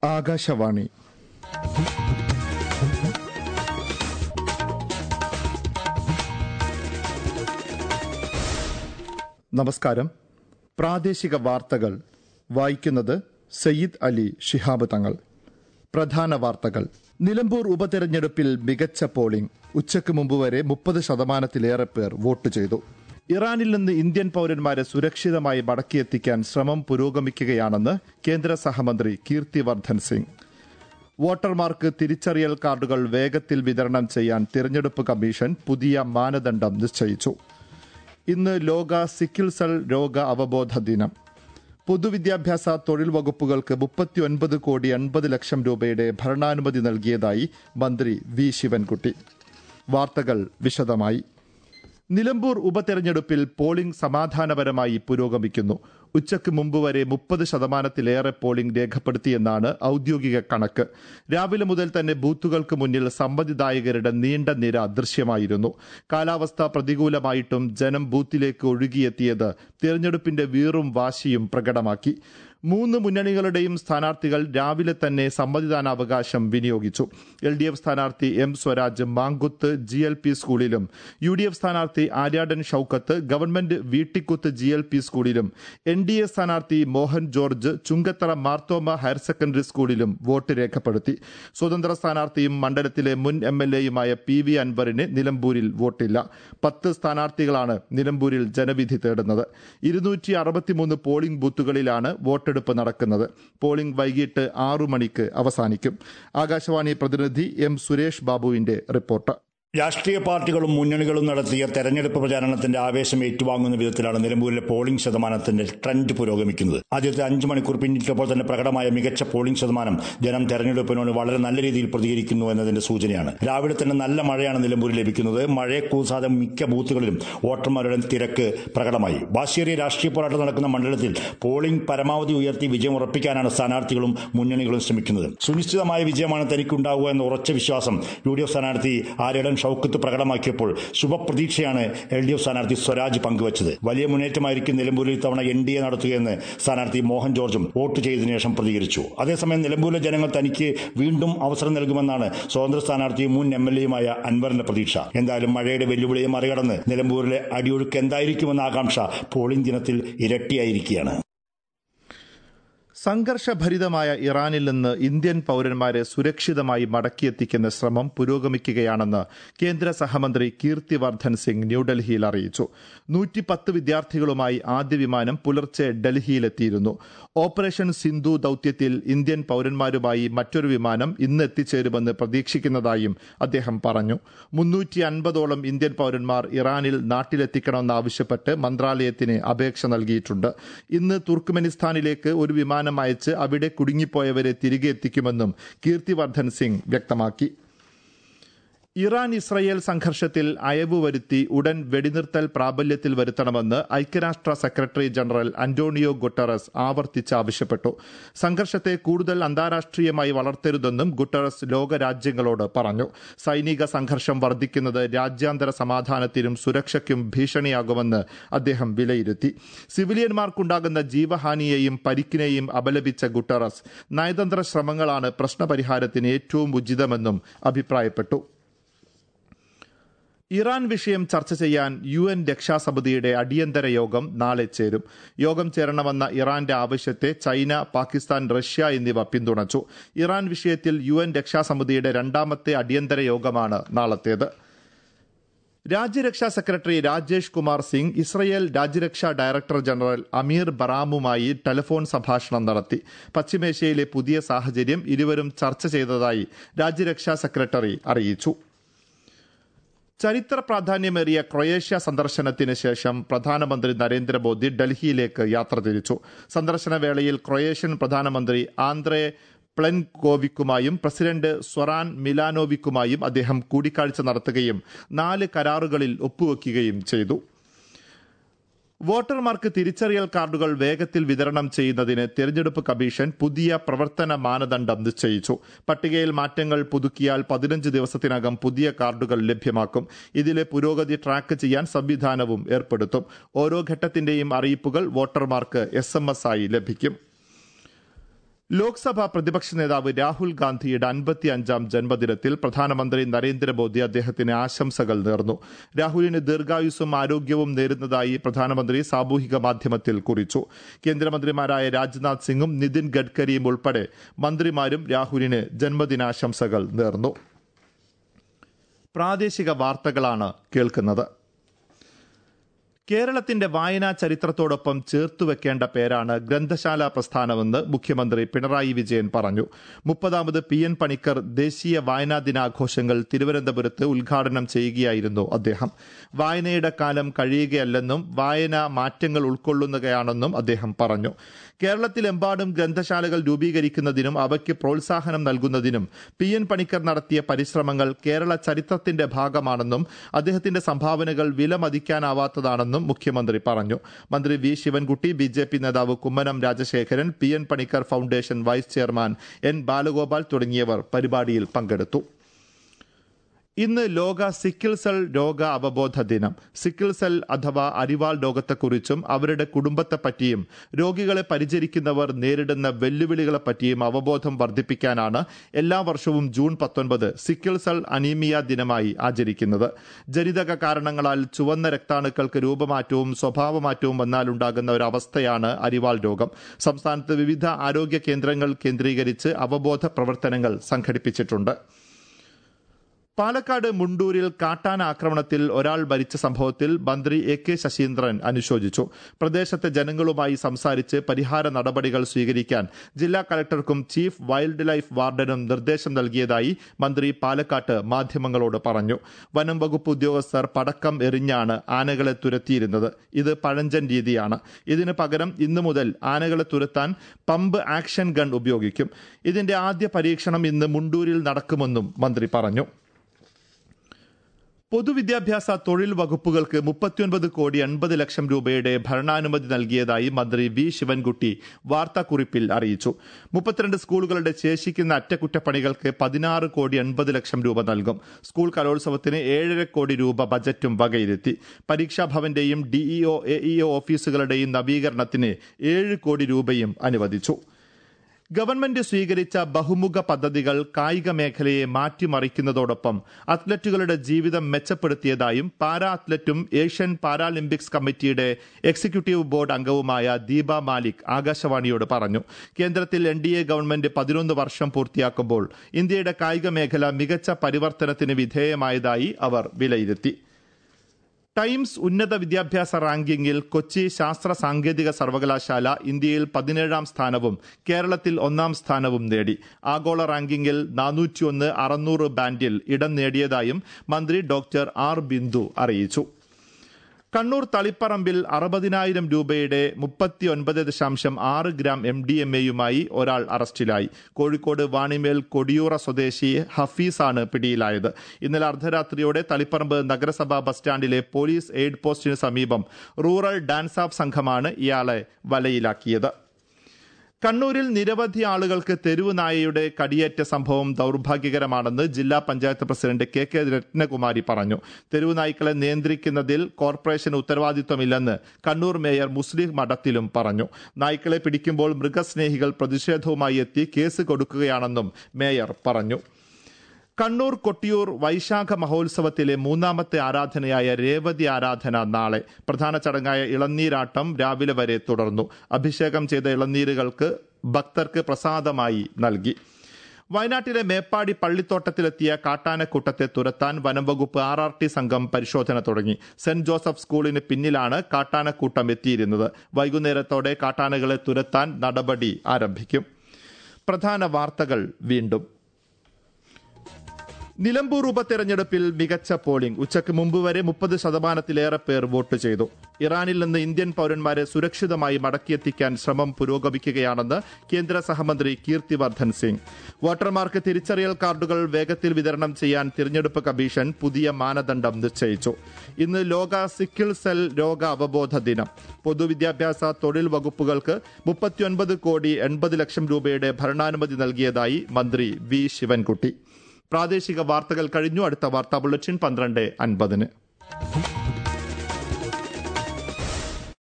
ആകാശവാണി നമസ്കാരം പ്രാദേശിക വാർത്തകൾ വായിക്കുന്നത് സയ്യിദ് അലി ഷിഹാബ് തങ്ങൾ പ്രധാന വാർത്തകൾ നിലമ്പൂർ ഉപതെരഞ്ഞെടുപ്പിൽ മികച്ച പോളിംഗ് ഉച്ചയ്ക്ക് മുമ്പ് വരെ മുപ്പത് ശതമാനത്തിലേറെ പേർ വോട്ട് ചെയ്തു ഇറാനിൽ നിന്ന് ഇന്ത്യൻ പൌരന്മാരെ സുരക്ഷിതമായി മടക്കിയെത്തിക്കാൻ ശ്രമം പുരോഗമിക്കുകയാണെന്ന് കേന്ദ്ര സഹമന്ത്രി കീർത്തിവർദ്ധൻ സിംഗ് വോട്ടർമാർക്ക് തിരിച്ചറിയൽ കാർഡുകൾ വേഗത്തിൽ വിതരണം ചെയ്യാൻ തിരഞ്ഞെടുപ്പ് കമ്മീഷൻ പുതിയ മാനദണ്ഡം നിശ്ചയിച്ചു ഇന്ന് ലോക സിക്കിൾ സെൽ രോഗ അവബോധ ദിനം പൊതുവിദ്യാഭ്യാസ തൊഴിൽ വകുപ്പുകൾക്ക് മുപ്പത്തിയൊൻപത് കോടി എൺപത് ലക്ഷം രൂപയുടെ ഭരണാനുമതി നൽകിയതായി മന്ത്രി വി ശിവൻകുട്ടി വാർത്തകൾ വിശദമായി നിലമ്പൂർ ഉപതെരഞ്ഞെടുപ്പിൽ പോളിംഗ് സമാധാനപരമായി പുരോഗമിക്കുന്നു ഉച്ചയ്ക്ക് മുമ്പ് വരെ മുപ്പത് ശതമാനത്തിലേറെ പോളിംഗ് രേഖപ്പെടുത്തിയെന്നാണ് ഔദ്യോഗിക കണക്ക് രാവിലെ മുതൽ തന്നെ ബൂത്തുകൾക്ക് മുന്നിൽ സമ്മതിദായകരുടെ നീണ്ട നിര ദൃശ്യമായിരുന്നു കാലാവസ്ഥ പ്രതികൂലമായിട്ടും ജനം ബൂത്തിലേക്ക് ഒഴുകിയെത്തിയത് തിരഞ്ഞെടുപ്പിന്റെ വീറും വാശിയും പ്രകടമാക്കി മൂന്ന് മുന്നണികളുടെയും സ്ഥാനാർത്ഥികൾ രാവിലെ തന്നെ സമ്മതിദാനാവകാശം വിനിയോഗിച്ചു എൽ ഡി എഫ് സ്ഥാനാർത്ഥി M Swaraj Mankuth G L P സ്കൂളിലും യു ഡി എഫ് സ്ഥാനാർത്ഥി Aryadan Shoukath government Veettikuth G L P സ്കൂളിലും എൻ ഡി എ സ്ഥാനാർത്ഥി Mohan George Chunkathara Marthoma higher secondary സ്കൂളിലും വോട്ട് രേഖപ്പെടുത്തി സ്വതന്ത്ര സ്ഥാനാർത്ഥിയും മണ്ഡലത്തിലെ മുൻ എം എൽ എയുമായ പി വി അൻവറിന് നിലമ്പൂരിൽ വോട്ടില്ല പത്ത് സ്ഥാനാർത്ഥികളാണ് നിലമ്പൂരിൽ ജനവിധി തേടുന്നത് ഇരുന്നൂറ്റി അറുപത്തിമൂന്ന് പോളിംഗ് ബൂത്തുകളിലാണ് വോട്ടെടുപ്പ് നടക്കുന്നത് പോളിംഗ് വൈകിട്ട് ആറു മണിക്ക് അവസാനിക്കും ആകാശവാണി പ്രതിനിധി എം സുരേഷ് ബാബുവിന്റെ റിപ്പോർട്ട് രാഷ്ട്രീയ പാർട്ടികളും മുന്നണികളും നടത്തിയ തെരഞ്ഞെടുപ്പ് പ്രചാരണത്തിന്റെ ആവേശം ഏറ്റുവാങ്ങുന്ന വിധത്തിലാണ് നിലമ്പൂരിലെ പോളിംഗ് ശതമാനത്തിന്റെ ട്രെൻഡ് പുരോഗമിക്കുന്നത് ആദ്യത്തെ അഞ്ചു മണിക്കൂർ പിന്നിട്ടപ്പോൾ തന്നെ പ്രകടമായ മികച്ച പോളിംഗ് ശതമാനം ജനം തെരഞ്ഞെടുപ്പിനോട് വളരെ നല്ല രീതിയിൽ പ്രതികരിക്കുന്നു എന്നതിന്റെ സൂചനയാണ് രാവിലെ തന്നെ നല്ല മഴയാണ് നിലമ്പൂരിൽ ലഭിക്കുന്നത് മഴയെ കൂസാതെ മിക്ക ബൂത്തുകളിലും വോട്ടർമാരുടെ തിരക്ക് പ്രകടമായി വാശിയേറിയ രാഷ്ട്രീയ പോരാട്ടം നടക്കുന്ന മണ്ഡലത്തിൽ പോളിംഗ് പരമാവധി ഉയർത്തി വിജയം ഉറപ്പിക്കാനാണ് സ്ഥാനാർത്ഥികളും മുന്നണികളും ശ്രമിക്കുന്നത് സുനിശ്ചിതമായ വിജയമാണ് തനിക്കുണ്ടാവുക എന്ന ഉറച്ച വിശ്വാസം യു ഡി എഫ് സ്ഥാനാർത്ഥി ആര്യടൻ ഷൌക്കത്ത് പ്രകടമാക്കിയപ്പോൾ ശുഭപ്രതീക്ഷയാണ് എൽ ഡി എഫ് സ്ഥാനാർത്ഥി സ്വരാജ് പങ്കുവച്ചത് വലിയ മുന്നേറ്റമായിരിക്കും നിലമ്പൂരിൽ ഇത്തവണ എൻ ഡി എ നടത്തുകയെന്ന് സ്ഥാനാർത്ഥി മോഹൻ ജോർജും വോട്ട് ചെയ്തതിനു ശേഷം പ്രതികരിച്ചു അതേസമയം നിലമ്പൂരിലെ ജനങ്ങൾ തനിക്ക് വീണ്ടും അവസരം നൽകുമെന്നാണ് സ്വതന്ത്ര സ്ഥാനാർത്ഥിയും മുൻ എം എൽ എയുമായ അൻവറിന്റെ പ്രതീക്ഷ എന്തായാലും മഴയുടെ വെല്ലുവിളിയെ മറികടന്ന് നിലമ്പൂരിലെ അടിയൊഴുക്ക് എന്തായിരിക്കുമെന്ന ആകാംക്ഷ പോളിംഗ് ദിനത്തിൽ ഇരട്ടിയായിരിക്കുകയാണ് സംഘർഷഭരിതമായ ഇറാനിൽ നിന്ന് ഇന്ത്യൻ പൌരന്മാരെ സുരക്ഷിതമായി മടക്കിയെത്തിക്കുന്ന ശ്രമം പുരോഗമിക്കുകയാണെന്ന് കേന്ദ്ര സഹമന്ത്രി കീർത്തിവർദ്ധൻ സിംഗ് ന്യൂഡൽഹിയിൽ അറിയിച്ചു നൂറ്റിപ്പത്ത് വിദ്യാർത്ഥികളുമായി ആദ്യ വിമാനം പുലർച്ചെ ഡൽഹിയിലെത്തിയിരുന്നു ഓപ്പറേഷൻ സിന്ധു ദൌത്യത്തിൽ ഇന്ത്യൻ പൌരന്മാരുമായി മറ്റൊരു വിമാനം ഇന്ന് എത്തിച്ചേരുമെന്ന് പ്രതീക്ഷിക്കുന്നതായും അദ്ദേഹം പറഞ്ഞു മുന്നൂറ്റി അൻപതോളം ഇന്ത്യൻ പൌരന്മാർ ഇറാനിൽ നാട്ടിലെത്തിക്കണമെന്നാവശ്യപ്പെട്ട് മന്ത്രാലയത്തിന് അപേക്ഷ നൽകിയിട്ടുണ്ട് ഇന്ന് തുർക്ക്മെനിസ്ഥാനിലേക്ക് ഒരു വിമാനം വിമാനം അയച്ച് അവിടെ കുടുങ്ങിപ്പോയവരെ തിരികെ എത്തിക്കുമെന്നും കീർത്തിവർദ്ധൻ സിംഗ് വ്യക്തമാക്കി ഇറാൻ ഇസ്രയേൽ സംഘർഷത്തിൽ അയവ് വരുത്തി ഉടൻ വെടിനിർത്തൽ പ്രാബല്യത്തിൽ വരുത്തണമെന്ന് ഐക്യരാഷ്ട്ര സെക്രട്ടറി ജനറൽ അന്റോണിയോ ഗുട്ടറസ് ആവർത്തിച്ച് ആവശ്യപ്പെട്ടു സംഘർഷത്തെ കൂടുതൽ അന്താരാഷ്ട്രീയമായി വളർത്തരുതെന്നും ഗുട്ടറസ് ലോകരാജ്യങ്ങളോട് പറഞ്ഞു സൈനിക സംഘർഷം വർദ്ധിക്കുന്നത് രാജ്യാന്തര സമാധാനത്തിനും സുരക്ഷയ്ക്കും ഭീഷണിയാകുമെന്ന് അദ്ദേഹം വിലയിരുത്തി സിവിലിയന്മാർക്കുണ്ടാകുന്ന ജീവഹാനിയെയും പരിക്കിനെയും അപലപിച്ച ഗുട്ടറസ് നയതന്ത്ര ശ്രമങ്ങളാണ് പ്രശ്നപരിഹാരത്തിന് ഏറ്റവും ഉചിതമെന്നും അഭിപ്രായപ്പെട്ടു ഇറാൻ വിഷയം ചർച്ച ചെയ്യാൻ യു എൻ രക്ഷാസമിതിയുടെ അടിയന്തര യോഗം നാളെ ചേരും യോഗം ചേരണമെന്ന ഇറാന്റെ ആവശ്യത്തെ ചൈന പാകിസ്ഥാൻ റഷ്യ എന്നിവ പിന്തുണച്ചു ഇറാൻ വിഷയത്തിൽ യു എൻ രക്ഷാസമിതിയുടെ രണ്ടാമത്തെ അടിയന്തര യോഗമാണ് നാളത്തേത് രാജ്യരക്ഷാ സെക്രട്ടറി രാജേഷ് കുമാർ സിംഗ് ഇസ്രയേൽ രാജ്യരക്ഷാ ഡയറക്ടർ ജനറൽ അമീർ ബറാമുമായി ടെലിഫോൺ സംഭാഷണം നടത്തി പശ്ചിമേഷ്യയിലെ പുതിയ സാഹചര്യം ഇരുവരും ചർച്ച ചെയ്തതായി രാജ്യരക്ഷാ സെക്രട്ടറി അറിയിച്ചു ചരിത്ര പ്രാധാന്യമേറിയ ക്രൊയേഷ്യ സന്ദർശനത്തിന് ശേഷം പ്രധാനമന്ത്രി നരേന്ദ്രമോദി ഡൽഹിയിലേക്ക് യാത്ര തിരിച്ചു സന്ദർശന വേളയിൽ ക്രൊയേഷ്യൻ പ്രധാനമന്ത്രി ആന്ദ്രേ പ്ലെൻകോവിക്കുമായും പ്രസിഡന്റ് സ്വറാൻ മിലാനോവിക്കുമായും അദ്ദേഹം കൂടിക്കാഴ്ച നടത്തുകയും നാല് കരാറുകളിൽ ഒപ്പുവെക്കുകയും ചെയ്തു വോട്ടർമാർക്ക് തിരിച്ചറിയൽ കാർഡുകൾ വേഗത്തിൽ വിതരണം ചെയ്യുന്നതിന് തെരഞ്ഞെടുപ്പ് കമ്മീഷൻ പുതിയ പ്രവർത്തന മാനദണ്ഡം നിശ്ചയിച്ചു പട്ടികയിൽ മാറ്റങ്ങൾ പുതുക്കിയാൽ പതിനഞ്ച് ദിവസത്തിനകം പുതിയ കാർഡുകൾ ലഭ്യമാക്കും ഇതിലെ പുരോഗതി ട്രാക്ക് ചെയ്യാൻ സംവിധാനവും ഏർപ്പെടുത്തും ഓരോ ഘട്ടത്തിന്റെയും അറിയിപ്പുകൾ വോട്ടർമാർക്ക് എസ് ആയി ലഭിക്കും ലോക്സഭാ പ്രതിപക്ഷ നേതാവ് രാഹുൽ ഗാന്ധിയുടെ അൻപത്തി അഞ്ചാം ജന്മദിനത്തിൽ പ്രധാനമന്ത്രി നരേന്ദ്രമോദി അദ്ദേഹത്തിന് ആശംസകൾ നേർന്നു രാഹുലിന് ദീർഘായുസ്സും ആരോഗ്യവും നേരുന്നതായി പ്രധാനമന്ത്രി സാമൂഹിക മാധ്യമത്തിൽ കുറിച്ചു കേന്ദ്രമന്ത്രിമാരായ രാജ്നാഥ് സിംഗും നിതിൻ ഗഡ്കരിയും ഉൾപ്പെടെ മന്ത്രിമാരും രാഹുലിന് ജന്മദിനാശംസകൾ നേർന്നു പ്രാദേശിക വാർത്തകളാണ് കേൾക്കുന്നത് കേരളത്തിന്റെ വായനാ ചരിത്രത്തോടൊപ്പം ചേർത്തുവെക്കേണ്ട പേരാണ് ഗ്രന്ഥശാല പ്രസ്ഥാനമെന്ന് മുഖ്യമന്ത്രി പിണറായി വിജയൻ പറഞ്ഞു മുപ്പതാമത് പി എൻ പണിക്കർ ദേശീയ വായനാ ദിനാഘോഷങ്ങൾ തിരുവനന്തപുരത്ത് ഉദ്ഘാടനം ചെയ്യുകയായിരുന്നു അദ്ദേഹം വായനയുടെ കാലം കഴിയുകയല്ലെന്നും വായന മാറ്റങ്ങൾ ഉൾക്കൊള്ളുന്നവയാണെന്നും അദ്ദേഹം പറഞ്ഞു കേരളത്തിലെമ്പാടും ഗ്രന്ഥശാലകൾ രൂപീകരിക്കുന്നതിനും അവയ്ക്ക് പ്രോത്സാഹനം നൽകുന്നതിനും പി എൻ പണിക്കർ നടത്തിയ പരിശ്രമങ്ങൾ കേരള ചരിത്രത്തിന്റെ ഭാഗമാണെന്നും അദ്ദേഹത്തിന്റെ സംഭാവനകൾ വിലമതിക്കാനാവാത്തതാണെന്നും മുഖ്യമന്ത്രി പറഞ്ഞു മന്ത്രി V Sivankutty B J P നേതാവ് Kummanam Rajasekharan P N Panicker foundation vice chairman N Balagopal തുടങ്ങിയവർ പരിപാടിയിൽ പങ്കെടുത്തു ഇന്ന് ലോക സിക്കിൾ സെൽ രോഗ അവബോധ ദിനം സിക്കിൾ സെൽ അഥവാ അരിവാൾ രോഗത്തെക്കുറിച്ചും അവരുടെ കുടുംബത്തെപ്പറ്റിയും രോഗികളെ പരിചരിക്കുന്നവർ നേരിടുന്ന വെല്ലുവിളികളെപ്പറ്റിയും അവബോധം വർദ്ധിപ്പിക്കാനാണ് എല്ലാ വർഷവും ജൂൺ പത്തൊൻപത് സിക്കിൾ സെൽ അനീമിയ ദിനമായി ആചരിക്കുന്നത് ജനിതക കാരണങ്ങളാൽ ചുവന്ന രക്താണുക്കൾക്ക് രൂപമാറ്റവും സ്വഭാവമാറ്റവും വന്നാലുണ്ടാകുന്ന ഒരു അവസ്ഥയാണ് അരിവാൾ രോഗം സംസ്ഥാനത്ത് വിവിധ ആരോഗ്യ കേന്ദ്രങ്ങൾ കേന്ദ്രീകരിച്ച് അവബോധ പ്രവർത്തനങ്ങൾ സംഘടിപ്പിച്ചിട്ടുണ്ട് പാലക്കാട് മുണ്ടൂരിൽ കാട്ടാന ആക്രമണത്തിൽ ഒരാൾ മരിച്ച സംഭവത്തിൽ മന്ത്രി എ കെ ശശീന്ദ്രൻ അനുശോചിച്ചു പ്രദേശത്തെ ജനങ്ങളുമായി സംസാരിച്ച് പരിഹാര നടപടികൾ സ്വീകരിക്കാൻ ജില്ലാ കളക്ടർക്കും ചീഫ് വൈൽഡ് ലൈഫ് വാർഡനും നിർദ്ദേശം നൽകിയതായി മന്ത്രി പാലക്കാട്ട് മാധ്യമങ്ങളോട് പറഞ്ഞു വനം വകുപ്പ് ഉദ്യോഗസ്ഥർ പടക്കം എറിഞ്ഞാണ് ആനകളെ തുരത്തിയിരുന്നത് ഇത് പഴഞ്ചൻ രീതിയാണ് ഇതിന് പകരം ഇന്നു മുതൽ ആനകളെ തുരത്താൻ പമ്പ് ആക്ഷൻ ഗൺ ഉപയോഗിക്കും ഇതിന്റെ ആദ്യ പരീക്ഷണം ഇന്ന് മുണ്ടൂരിൽ നടക്കുമെന്നും മന്ത്രി പറഞ്ഞു പൊതുവിദ്യാഭ്യാസ തൊഴിൽ വകുപ്പുകൾക്ക് മുപ്പത്തിയൊൻപത് കോടി എൺപത് ലക്ഷം രൂപയുടെ ഭരണാനുമതി നൽകിയതായി മന്ത്രി വി ശിവൻകുട്ടി വാർത്താക്കുറിപ്പിൽ അറിയിച്ചു മുപ്പത്തിരണ്ട് സ്കൂളുകളുടെ ശേഷിക്കുന്ന അറ്റകുറ്റപ്പണികൾക്ക് പതിനാറ് കോടി എൺപത് ലക്ഷം രൂപ നൽകും സ്കൂൾ കലോത്സവത്തിന് ഏഴര കോടി രൂപ ബജറ്റും വകയിരുത്തി പരീക്ഷാ ഭവന്റെയും ഡിഇഒ എഇഒ ഓഫീസുകളുടെയും നവീകരണത്തിന് ഏഴ് കോടി രൂപയും അനുവദിച്ചു ഗവൺമെന്റ് സ്വീകരിച്ച ബഹുമുഖ പദ്ധതികൾ കായിക മേഖലയെ മാറ്റിമറിക്കുന്നതോടൊപ്പം അത്ലറ്റുകളുടെ ജീവിതം മെച്ചപ്പെടുത്തിയതായും പാരാ അത്ലറ്റും Asian Paralympics committee executive board അംഗവുമായ ദീപ മാലിക് ആകാശവാണിയോട് പറഞ്ഞു കേന്ദ്രത്തിൽ എൻ ഡി എ ഗവൺമെന്റ് പതിനൊന്ന് വർഷം പൂർത്തിയാക്കുമ്പോൾ ഇന്ത്യയുടെ കായിക മേഖല മികച്ച പരിവർത്തനത്തിന് വിധേയമായതായി അവർ വിലയിരുത്തി ടൈംസ് ഉന്നത വിദ്യാഭ്യാസ റാങ്കിങ്ങിൽ കൊച്ചി ശാസ്ത്ര സാങ്കേതിക സർവകലാശാല ഇന്ത്യയിൽ പതിനേഴാം സ്ഥാനവും കേരളത്തിൽ ഒന്നാം സ്ഥാനവും നേടി ആഗോള റാങ്കിങ്ങിൽ നാനൂറ്റിയൊന്ന് അറുന്നൂറ് ബാൻഡിൽ ഇടം നേടിയതായും മന്ത്രി ഡോക്ടർ ആർ ബിന്ദു അറിയിച്ചു കണ്ണൂർ തളിപ്പറമ്പിൽ അറുപതിനായിരം രൂപയുടെ മുപ്പത്തിയൊൻപത് ദശാംശം ആറ് ഗ്രാം എം ഡി എം എയുമായി ഒരാൾ അറസ്റ്റിലായി കോഴിക്കോട് വാണിമേൽ കൊടിയൂറ സ്വദേശി ഹഫീസാണ് പിടിയിലായത് ഇന്നലെ അർദ്ധരാത്രിയോടെ തളിപ്പറമ്പ് നഗരസഭാ ബസ് സ്റ്റാൻഡിലെ പോലീസ് എയ്ഡ് പോസ്റ്റിന് സമീപം റൂറൽ ഡാൻസ് ഓഫ് സംഘമാണ് ഇയാളെ വലയിലാക്കിയത് കണ്ണൂരിൽ നിരവധി ആളുകൾക്ക് തെരുവ് നായയുടെ കടിയേറ്റ സംഭവം ദൌർഭാഗ്യകരമാണെന്ന് ജില്ലാ panchayat president K K Rathnakumari പറഞ്ഞു തെരുവ് നായ്ക്കളെ നിയന്ത്രിക്കുന്നതിൽ കോർപ്പറേഷന് ഉത്തരവാദിത്വമില്ലെന്ന് കണ്ണൂർ മേയർ മുസ്ലിം മഠത്തിലും പറഞ്ഞു നായ്ക്കളെ പിടിക്കുമ്പോൾ മൃഗസ്നേഹികൾ പ്രതിഷേധവുമായി എത്തി കേസ് കൊടുക്കുകയാണെന്നും മേയർ പറഞ്ഞു കണ്ണൂർ കൊട്ടിയൂർ വൈശാഖ മഹോത്സവത്തിലെ മൂന്നാമത്തെ ആരാധനയായ രേവതി ആരാധന നാളെ പ്രധാന ചടങ്ങായ ഇളനീരാട്ടം രാവിലെ വരെ തുടർന്നു അഭിഷേകം ചെയ്ത ഇളനീരുകൾക്ക് ഭക്തർക്ക് പ്രസാദമായി നൽകി വയനാട്ടിലെ മേപ്പാടി പള്ളിത്തോട്ടത്തിലെത്തിയ കാട്ടാനക്കൂട്ടത്തെ തുരത്താൻ വനംവകുപ്പ് ആർ ആർ ടി സംഘം പരിശോധന തുടങ്ങി സെന്റ് ജോസഫ് സ്കൂളിന് പിന്നിലാണ് കാട്ടാനക്കൂട്ടം എത്തിയിരുന്നത് വൈകുന്നേരത്തോടെ കാട്ടാനകളെ തുരത്താൻ നടപടി ആരംഭിക്കും പ്രധാന വാർത്തകൾ വീണ്ടും നിലമ്പൂർ ഉപതെരഞ്ഞെടുപ്പിൽ മികച്ച പോളിംഗ് ഉച്ചയ്ക്ക് മുമ്പ് വരെ മുപ്പത് ശതമാനത്തിലേറെ പേർ വോട്ട് ചെയ്തു ഇറാനിൽ നിന്ന് ഇന്ത്യൻ പൌരന്മാരെ സുരക്ഷിതമായി മടക്കിയെത്തിക്കാൻ ശ്രമം പുരോഗമിക്കുകയാണെന്ന് കേന്ദ്ര സഹമന്ത്രി കീർത്തിവർദ്ധൻ സിംഗ് വോട്ടർമാർക്ക് തിരിച്ചറിയൽ കാർഡുകൾ വേഗത്തിൽ വിതരണം ചെയ്യാൻ തിരഞ്ഞെടുപ്പ് കമ്മീഷൻ പുതിയ മാനദണ്ഡം നിശ്ചയിച്ചു ഇന്ന് ലോക സിക്കിൾ സെൽ രോഗ അവബോധ ദിനം പൊതുവിദ്യാഭ്യാസ തൊഴിൽ വകുപ്പുകൾക്ക് മുപ്പത്തിയൊൻപത് കോടി എൺപത് ലക്ഷം രൂപയുടെ ഭരണാനുമതി നൽകിയതായി മന്ത്രി വി ശിവൻകുട്ടി പ്രാദേശിക വാർത്തകൾ കഴിഞ്ഞു അടുത്ത വാർത്താ ബുള്ളറ്റിൻ പന്ത്രണ്ട് അൻപതിന്